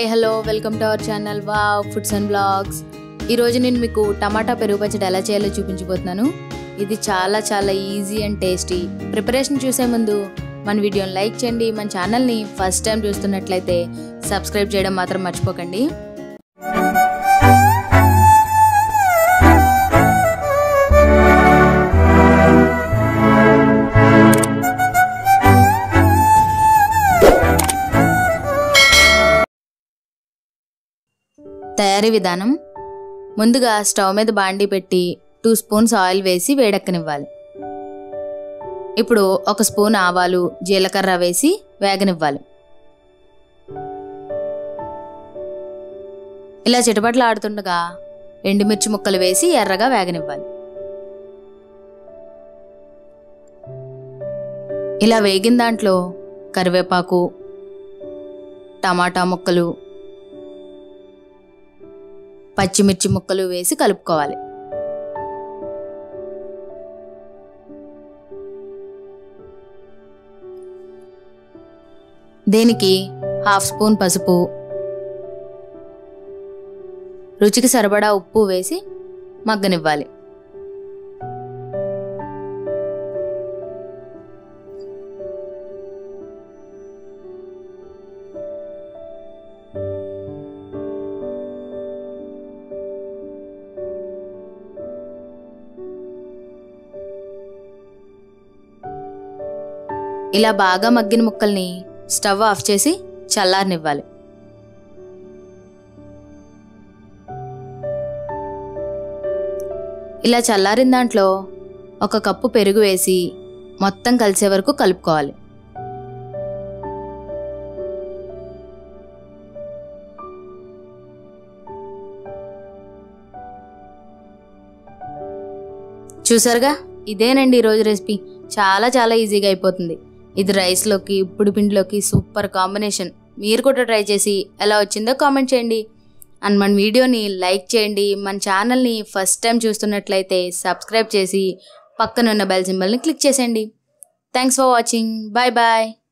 hi hello welcome to our channel wow foods and blogs ఈరోజు నేను మీకు టమాటా పెరుగు పచ్చడి ఎలా చేయాలో చూపించబోతున్నాను ఇది చాలా చాలా ఈజీ అండ్ టేస్టీ ప్రిపరేషన్ చూసే ముందు మన వీడియోని లైక్ చేయండి మన ఛానల్ని ఫస్ట్ టైం చూస్తున్నట్లయితే సబ్స్క్రైబ్ చేయడం మాత్రం మర్చిపోకండి తయారీ విధానం ముందుగా స్టవ్ మీద బాండీ పెట్టి టూ స్పూన్స్ ఆయిల్ వేసి వేడెక్కనివ్వాలి ఇప్పుడు ఒక స్పూన్ ఆవాలు జీలకర్ర వేసి వేగనివ్వాలి ఇలా చిటపట్లు ఆడుతుండగా ఎండుమిర్చి ముక్కలు వేసి ఎర్రగా వేగనివ్వాలి ఇలా వేగిన దాంట్లో కరివేపాకు టమాటా ముక్కలు పచ్చిమిర్చి ముక్కలు వేసి కలుపుకోవాలి దీనికి హాఫ్ స్పూన్ పసుపు రుచికి సరిపడా ఉప్పు వేసి మగ్గనివ్వాలి ఇలా బాగా మగ్గిన ముక్కల్ని స్టవ్ ఆఫ్ చేసి చల్లారనివ్వాలి ఇలా చల్లారిన దాంట్లో ఒక కప్పు పెరుగు వేసి మొత్తం కలిసే వరకు కలుపుకోవాలి చూసారుగా ఇదేనండి ఈరోజు రెసిపీ చాలా చాలా ఈజీగా అయిపోతుంది ఇది రైస్లోకి ఇప్పుడు పిండిలోకి సూపర్ కాంబినేషన్ మీరు కూడా ట్రై చేసి ఎలా వచ్చిందో కామెంట్ చేయండి అండ్ మన వీడియోని లైక్ చేయండి మన ఛానల్ని ఫస్ట్ టైం చూస్తున్నట్లయితే సబ్స్క్రైబ్ చేసి పక్కనున్న బెల్ సింబల్ని క్లిక్ చేసేయండి thanks for watching bye bye